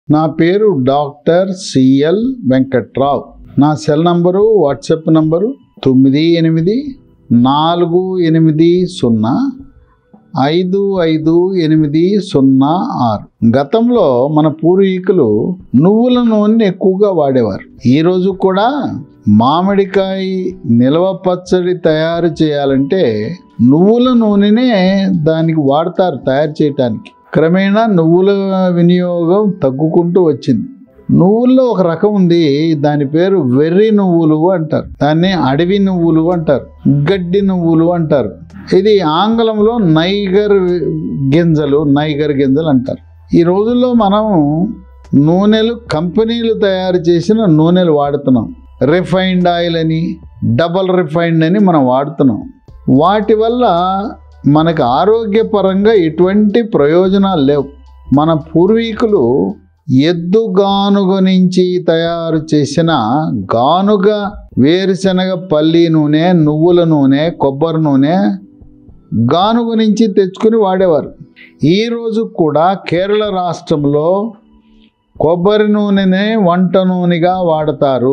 నా పేరు doctor CL Venkatrao నా సెల్ నంబరు వాట్సాప్ నంబరు తొమ్మిది ఎనిమిది నాలుగు ఎనిమిది సున్నా ఐదు ఐదు ఎనిమిది సున్నా ఆరు గతంలో మన పూర్వీకులు నువ్వుల నూనె ఎక్కువగా వాడేవారు ఈ రోజు కూడా మామిడికాయ నిల్వ పచ్చడి తయారు చేయాలంటే నువ్వుల నూనెనే దానికి వాడతారు తయారు చేయటానికి క్రమేణా నువ్వుల వినియోగం తగ్గుకుంటూ వచ్చింది నువ్వుల్లో ఒక రకం ఉంది దాని పేరు వెర్రి నువ్వులు అంటారు దాన్ని అడవి నువ్వులు అంటారు గడ్డి నువ్వులు అంటారు ఇది ఆంగ్లంలో నైగర్ గింజలు నైగర్ గింజలు అంటారు ఈ రోజుల్లో మనం నూనెలు కంపెనీలు తయారు చేసిన నూనెలు వాడుతున్నాం రిఫైన్డ్ ఆయిల్ అని డబల్ రిఫైన్డ్ అని మనం వాడుతున్నాం వాటి వల్ల మనకు ఆరోగ్యపరంగా ఎటువంటి ప్రయోజనాలు లేవు మన పూర్వీకులు ఎద్దు గానుగ నుంచి తయారు చేసిన గానుగ వేరుశనగ పల్లి నూనె నువ్వుల నూనె కొబ్బరి నూనె గానుగ నుంచి తెచ్చుకుని వాడేవారు ఈరోజు కూడా కేరళ రాష్ట్రంలో కొబ్బరి నూనెనే వంట నూనెగా వాడతారు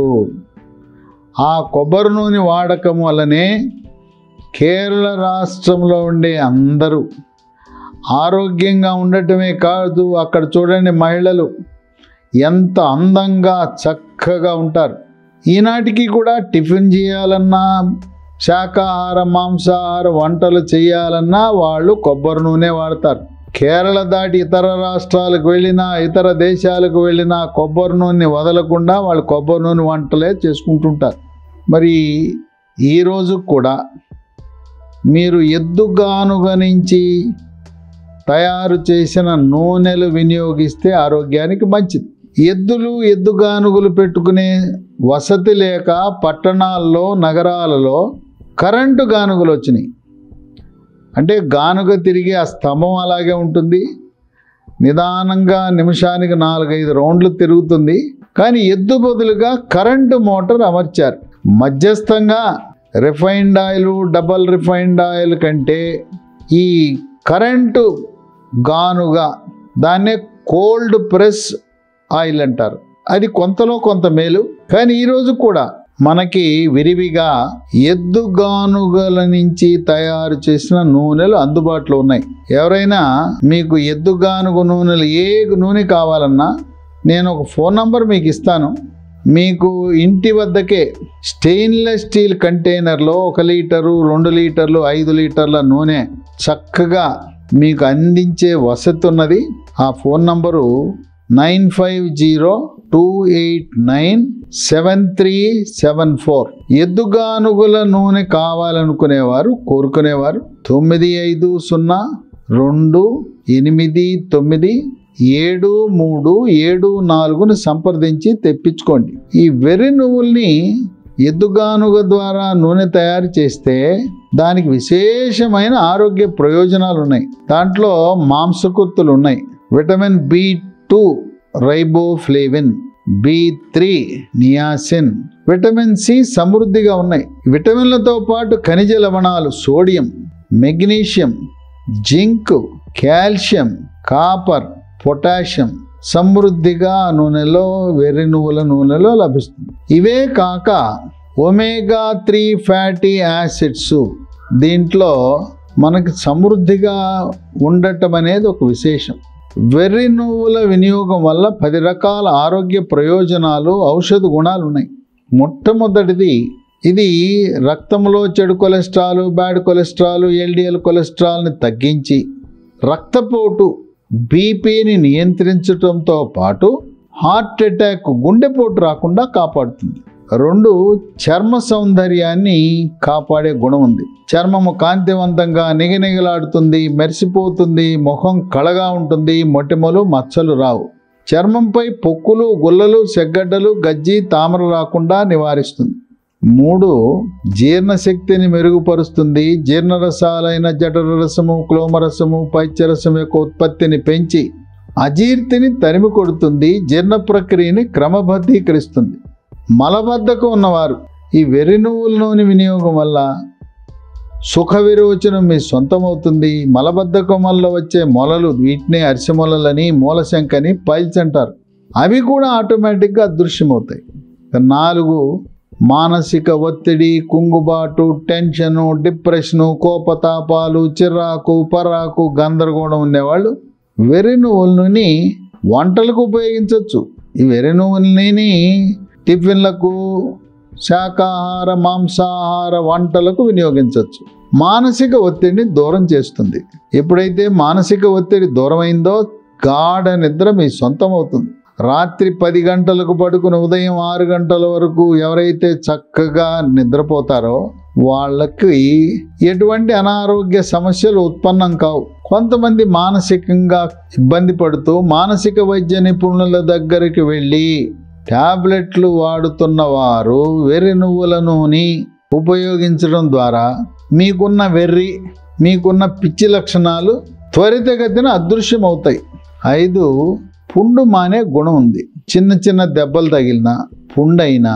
ఆ కొబ్బరి నూనె వాడకం వల్లనే కేరళ రాష్ట్రంలో ఉండే అందరూ ఆరోగ్యంగా ఉండటమే కాదు అక్కడ చూడండి మహిళలు ఎంత అందంగా చక్కగా ఉంటారు ఈనాటికి కూడా టిఫిన్ చేయాలన్నా శాకాహార మాంసాహార వంటలు చేయాలన్నా వాళ్ళు కొబ్బరి నూనె వాడతారు కేరళ దాటి ఇతర రాష్ట్రాలకు వెళ్ళినా ఇతర దేశాలకు వెళ్ళినా కొబ్బరి నూనె వదలకుండా వాళ్ళు కొబ్బరి నూనె వంటలే చేసుకుంటుంటారు మరి ఈరోజు కూడా మీరు ఎద్దుగానుగ నుంచి తయారు చేసిన నూనెలు వినియోగిస్తే ఆరోగ్యానికి మంచిది ఎద్దులు ఎద్దుగానుగులు పెట్టుకునే వసతి లేక పట్టణాల్లో నగరాలలో కరెంటు గానుగలు వచ్చినాయి అంటే గానుగ తిరిగి ఆ స్తంభం అలాగే ఉంటుంది నిదానంగా నిమిషానికి నాలుగైదు రౌండ్లు తిరుగుతుంది కానీ ఎద్దు బదులుగా కరెంటు మోటార్ అమర్చారు మధ్యస్థంగా refined oil double refined oil కంటే ఈ కరెంటు గానుగా దాన్నే కోల్డ్ ప్రెస్ ఆయిల్ అంటారు అది కొంతలో కొంత మేలు కానీ ఈరోజు కూడా మనకి విరివిగా ఎద్దు గానుగల నుంచి తయారు చేసిన నూనెలు అందుబాటులో ఉన్నాయి ఎవరైనా మీకు ఎద్దు గానుగ నూనెలు ఏ నూనె కావాలన్నా నేను ఒక ఫోన్ నంబర్ మీకు ఇస్తాను మీకు ఇంటి వద్దకే స్టెయిన్లెస్ స్టీల్ కంటైనర్లో ఒక లీటరు రెండు లీటర్లు ఐదు లీటర్ల నూనె చక్కగా మీకు అందించే వసతి ఉన్నది ఆ phone number nine five zero two eight nine seven three seven four ఎద్దుగానుగుల నూనె కావాలనుకునేవారు కోరుకునేవారు తొమ్మిది ఐదు సున్నా రెండు ఎనిమిది తొమ్మిది ఏడు మూడు ఏడు నాలుగును సంప్రదించి తెప్పించుకోండి ఈ వెర్రి నువ్వుల్ని ఎద్దుగానుగ ద్వారా నూనె తయారు చేస్తే దానికి విశేషమైన ఆరోగ్య ప్రయోజనాలు ఉన్నాయి దాంట్లో మాంసకుత్తులు ఉన్నాయి vitamin B two riboflavin B three niacin vitamin C సమృద్ధిగా ఉన్నాయి విటమిన్లతో పాటు ఖనిజ లవణాలు sodium magnesium zinc calcium copper potassium సమృద్ధిగా ఆ నూనెలో వెర్రి నువ్వుల నూనెలో లభిస్తుంది ఇవే కాక ఒమేగా త్రీ ఫ్యాటీ యాసిడ్స్ దీంట్లో మనకి సమృద్ధిగా ఉండటం అనేది ఒక విశేషం వెర్రి నువ్వుల వినియోగం వల్ల పది రకాల ఆరోగ్య ప్రయోజనాలు ఔషధ గుణాలు ఉన్నాయి మొట్టమొదటిది ఇది రక్తంలో చెడు కొలెస్ట్రాల్ బ్యాడ్ కొలెస్ట్రాల్ ఎల్డిఎల్ కొలెస్ట్రాల్ని తగ్గించి రక్తపోటు బీపీని నియంత్రించడంతో పాటు హార్ట్ అటాక్ గుండెపోటు రాకుండా కాపాడుతుంది రెండు చర్మ సౌందర్యాన్ని కాపాడే గుణం ఉంది చర్మము కాంతివంతంగా నిగనిగలాడుతుంది మెరిసిపోతుంది ముఖం కళగా ఉంటుంది మొటిమలు మచ్చలు రావు చర్మంపై పొక్కులు గుల్లలు సెగ్గడ్డలు గజ్జి తామర రాకుండా నివారిస్తుంది మూడు జీర్ణశక్తిని మెరుగుపరుస్తుంది జీర్ణరసాలైన జఠరరసము క్లోమరసము పైత్యరసం యొక్క ఉత్పత్తిని పెంచి అజీర్తిని తరిమి కొడుతుంది జీర్ణ ప్రక్రియని క్రమబద్ధీకరిస్తుంది మలబద్ధకం ఉన్నవారు ఈ వెర్రి నువ్వుల నూనె వినియోగం వల్ల సుఖ విరోచనం మీ సొంతమవుతుంది మలబద్ధకం వల్ల వచ్చే మొలలు వీటినే అరిసె మొలలని మూలశంకని పైల్స్ అంటారు అవి కూడా ఆటోమేటిక్గా అదృశ్యమవుతాయి ఇక నాలుగు మానసిక ఒత్తిడి కుంగుబాటు టెన్షను డిప్రెషను కోపతాపాలు చిరాకు పరాకు గందరగోళం ఉండేవాళ్ళు వెర్రి నువ్వుల నూనె వంటలకు ఉపయోగించవచ్చు ఈ వెర్రి నువ్వుల నూనె టిఫిన్లకు శాకాహార మాంసాహార వంటలకు వినియోగించవచ్చు మానసిక ఒత్తిడిని దూరం చేస్తుంది ఎప్పుడైతే మానసిక ఒత్తిడి దూరమైందో గాఢ నిద్ర మీ సొంతం అవుతుంది రాత్రి పది గంటలకు పడుకుని ఉదయం ఆరు గంటల వరకు ఎవరైతే చక్కగా నిద్రపోతారో వాళ్ళకి ఎటువంటి అనారోగ్య సమస్యలు ఉత్పన్నం కావు కొంతమంది మానసికంగా ఇబ్బంది పడుతూ మానసిక వైద్య నిపుణుల దగ్గరికి వెళ్ళి టాబ్లెట్లు వాడుతున్న వారు వెర్రి నువ్వుల నూనె ఉపయోగించడం ద్వారా మీకున్న వెర్రి మీకున్న పిచ్చి లక్షణాలు త్వరితగతిన అదృశ్యమవుతాయి ఐదు పుండు మానే గుణం ఉంది చిన్న చిన్న దెబ్బలు తగిలిన పుండైనా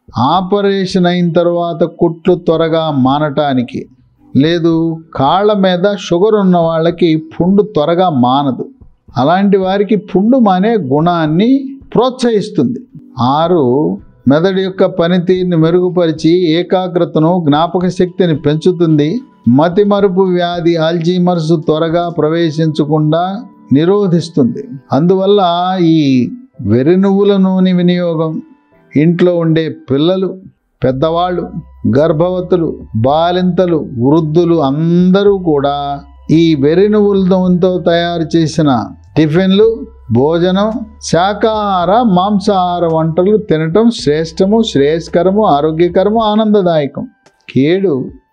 ఆపరేషన్ అయిన తర్వాత కుట్లు త్వరగా మానటానికి లేదు కాళ్ళ మీద షుగర్ ఉన్న వాళ్ళకి పుండు త్వరగా మానదు అలాంటి వారికి పుండు మానే గుణాన్ని ప్రోత్సహిస్తుంది ఆరు మెదడు యొక్క పనితీరుని మెరుగుపరిచి ఏకాగ్రతను జ్ఞాపక శక్తిని పెంచుతుంది మతిమరుపు వ్యాధి ఆల్జీమర్స్ త్వరగా ప్రవేశించకుండా నిరోధిస్తుంది అందువల్ల ఈ వెర్రి నువ్వుల నూనె వినియోగం ఇంట్లో ఉండే పిల్లలు పెద్దవాళ్ళు గర్భవతులు బాలింతలు వృద్ధులు అందరూ కూడా ఈ వెర్రి నువ్వుల నూనెతో తయారు చేసిన టిఫిన్లు భోజనం శాకాహార మాంసాహార వంటలు తినటం శ్రేష్టము శ్రేయస్కరము ఆరోగ్యకరము ఆనందదాయకం కేడు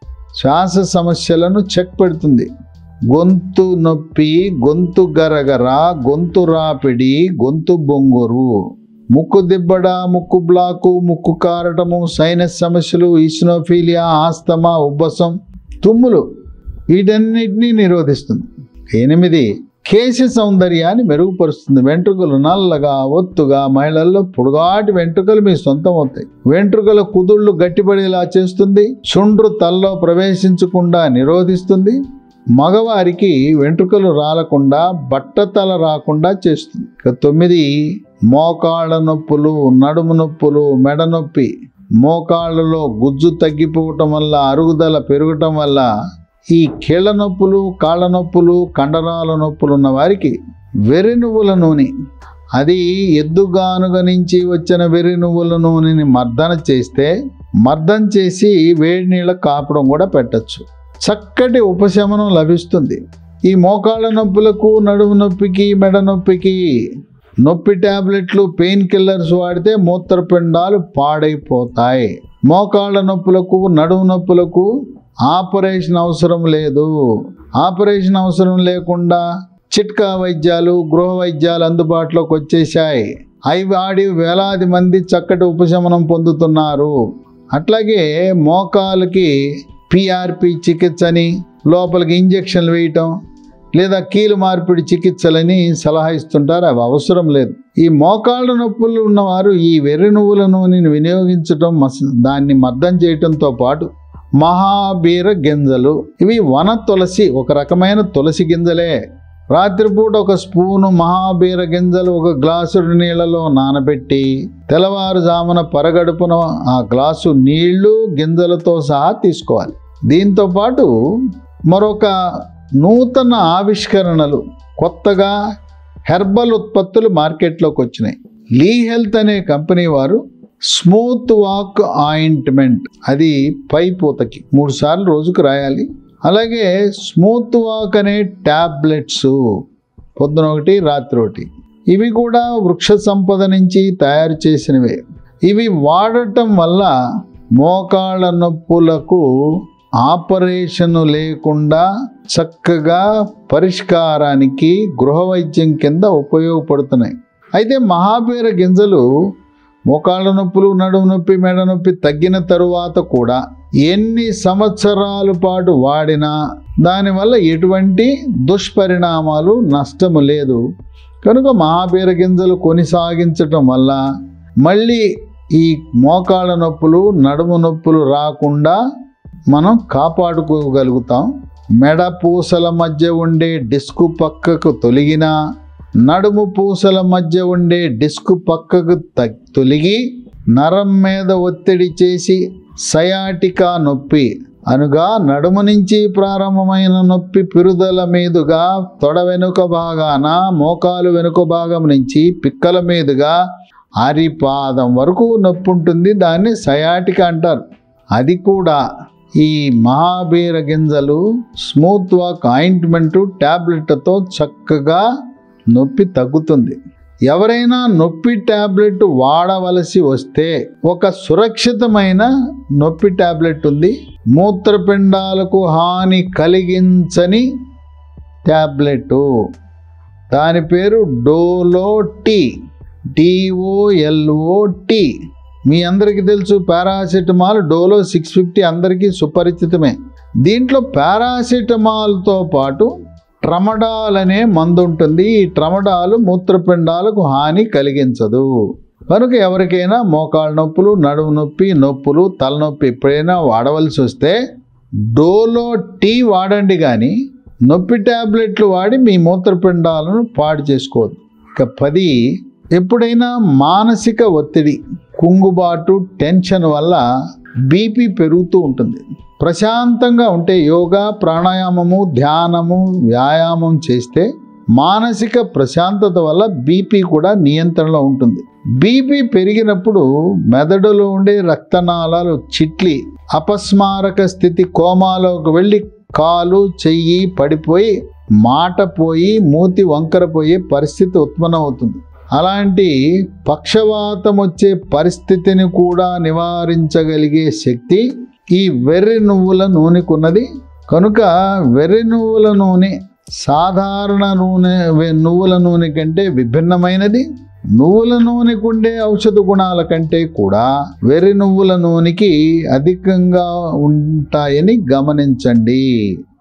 శ్వాస సమస్యలను చెక్ పెడుతుంది గొంతు నొప్పి గొంతు గరగర గొంతు రాపిడి గొంతు బొంగురు ముక్కు దిబ్బడ ముక్కు బ్లాకు ముక్కు కారటము సైనస్ సమస్యలు ఈస్నోఫీలియా ఆస్తమా ఉబ్బసం తుమ్ములు వీటన్నిటినీ నిరోధిస్తుంది ఎనిమిది కేశ సౌందర్యాన్ని మెరుగుపరుస్తుంది వెంట్రుకలు నల్లగా ఒత్తుగా మహిళల్లో పొడుగాటి వెంట్రుకలు మీ సొంతం అవుతాయి వెంట్రుకల కుదుళ్ళు గట్టిపడేలా చేస్తుంది చుండ్రు తల్లో ప్రవేశించకుండా నిరోధిస్తుంది మగవారికి వెంట్రుకలు రాలకుండా బట్టతల రాకుండా చేస్తుంది ఇక తొమ్మిది మోకాళ్ళ నొప్పులు నడుము నొప్పులు మెడ నొప్పి మోకాళ్ళలో గుజ్జు తగ్గిపోవటం వల్ల అరుగుదల పెరగటం వల్ల ఈ కీళ్ళ నొప్పులు కాళ్ళ నొప్పులు కండరాల నొప్పులు ఉన్న వారికి వెర్రి నువ్వుల నూనె అది ఎద్దుగానుగ నుంచి వచ్చిన వెర్రి నువ్వుల నూనెని మర్దన చేస్తే మర్దన చేసి వేడి నీళ్ళ కాపడం కూడా పెట్టచ్చు చక్కటి ఉపశమనం లభిస్తుంది ఈ మోకాళ్ళ నొప్పులకు నడుము నొప్పికి మెడ నొప్పికి నొప్పి టాబ్లెట్లు పెయిన్ కిల్లర్స్ వాడితే మూత్రపిండాలు పాడైపోతాయి మోకాళ్ళ నొప్పులకు నడుము నొప్పులకు ఆపరేషన్ అవసరం లేదు ఆపరేషన్ అవసరం లేకుండా చిట్కా వైద్యాలు గృహ వైద్యాలు అందుబాటులోకి వచ్చేసాయి అవి వాడి వేలాది మంది చక్కటి ఉపశమనం పొందుతున్నారు అట్లాగే మోకాలకి పిఆర్పి చికిత్స అని లోపలికి ఇంజక్షన్లు వేయటం లేదా కీలు మార్పిడి చికిత్సలని సలహా ఇస్తుంటారు అవి అవసరం లేదు ఈ మోకాళ్ళ నొప్పులు ఉన్నవారు ఈ వెర్రి నువ్వుల నూనెని వినియోగించటం మస దాన్ని మర్దం చేయటంతో పాటు మహాబీర గింజలు ఇవి వన తులసి ఒక రకమైన తులసి గింజలే రాత్రిపూట ఒక స్పూను మహాబీర గింజలు ఒక గ్లాసుడు నీళ్ళలో నానబెట్టి తెల్లవారుజామున పరగడుపున ఆ గ్లాసు నీళ్లు గింజలతో సహా తీసుకోవాలి దీంతో పాటు మరొక నూతన ఆవిష్కరణలు కొత్తగా హెర్బల్ ఉత్పత్తులు మార్కెట్లోకి వచ్చినాయి లీ హెల్త్ అనే కంపెనీ వారు స్మూత్ వాక్ ఆయింట్మెంట్ అది పై పూతకి మూడు సార్లు రోజుకు రాయాలి అలాగే స్మూత్ వాక్ అనే ట్యాబ్లెట్స్ పొద్దున ఒకటి రాత్రి ఒకటి ఇవి కూడా వృక్ష సంపద నుంచి తయారు చేసినవే ఇవి వాడటం వల్ల మోకాళ్ళ నొప్పులకు ఆపరేషన్ లేకుండా చక్కగా పరిష్కారానికి గృహ వైద్యం కింద ఉపయోగపడుతున్నాయి అయితే మహాబీర గింజలు మోకాళ్ళ నొప్పులు నడుము నొప్పి మెడ నొప్పి తగ్గిన తరువాత కూడా ఎన్ని సంవత్సరాల పాటు వాడినా దానివల్ల ఎటువంటి దుష్పరిణామాలు నష్టము లేదు కనుక మహాబీర గింజలు కొనసాగించటం వల్ల మళ్ళీ ఈ మోకాళ్ళ నొప్పులు నడుము నొప్పులు రాకుండా మనం కాపాడుకోగలుగుతాం మెడ పూసల మధ్య ఉండే డిస్కు పక్కకు తొలగినా నడుము పూసల మధ్య ఉండే డిస్క్ పక్కకు త- తొలగి నరం మీద ఒత్తిడి చేసి సయాటికా నొప్పి అనుగా నడుము నుంచి ప్రారంభమైన నొప్పి పిరుదల మీదుగా తొడ వెనుక భాగాన మోకాలు వెనుక భాగం నుంచి పిక్కల మీదుగా అరిపాదం వరకు నొప్పి ఉంటుంది దాన్ని సయాటిక అంటారు అది కూడా ఈ మహాబీర గింజలు స్మూత్ వాక్ ఆయింట్మెంటు ట్యాబ్లెట్తో చక్కగా నొప్పి తగ్గుతుంది ఎవరైనా నొప్పి ట్యాబ్లెట్ వాడవలసి వస్తే ఒక సురక్షితమైన నొప్పి ట్యాబ్లెట్ ఉంది మూత్రపిండాలకు హాని కలిగించని ట్యాబ్లెట్ దాని పేరు డోలో టీ డిఓఎల్ఓ టీ మీ అందరికీ తెలుసు పారాసిటమాల్ డోలో సిక్స్ ఫిఫ్టీ అందరికీ సుపరిచితమే దీంట్లో పారాసిటమాల్తో పాటు ట్రమడాల్ అనే మందు ఉంటుంది ఈ ట్రమడాల్ మూత్రపిండాలకు హాని కలిగించదు కనుక ఎవరికైనా మోకాళ్ళ నొప్పులు నడుము నొప్పి నొప్పులు తలనొప్పి ఎప్పుడైనా వాడవలసి వస్తే డోలో టీ వాడండి కానీ నొప్పి ట్యాబ్లెట్లు వాడి మీ మూత్రపిండాలను పాడు చేసుకోవద్దు ఇక పది ఎప్పుడైనా మానసిక ఒత్తిడి కుంగుబాటు టెన్షన్ వల్ల బీపీ పెరుగుతూ ఉంటుంది ప్రశాంతంగా ఉంటే యోగా ప్రాణాయామము ధ్యానము వ్యాయామం చేస్తే మానసిక ప్రశాంతత వల్ల బీపీ కూడా నియంత్రణలో ఉంటుంది బీపీ పెరిగినప్పుడు మెదడులో ఉండే రక్తనాళాలు చిట్లి అపస్మారక స్థితి కోమాలోకి వెళ్ళి కాలు చెయ్యి పడిపోయి మాట పోయి మూతి వంకర పోయే పరిస్థితి ఉత్పన్నమవుతుంది అలాంటి పక్షవాతం వచ్చే పరిస్థితిని కూడా నివారించగలిగే శక్తి ఈ వెర్రి నువ్వుల నూనెకున్నది కనుక వెర్రి నువ్వుల నూనె సాధారణ నూనె వె- నువ్వుల నూనె కంటే విభిన్నమైనది నువ్వుల నూనెకు ఉండే ఔషధ గుణాల కంటే కూడా వెర్రి నువ్వుల నూనెకి అధికంగా ఉంటాయని గమనించండి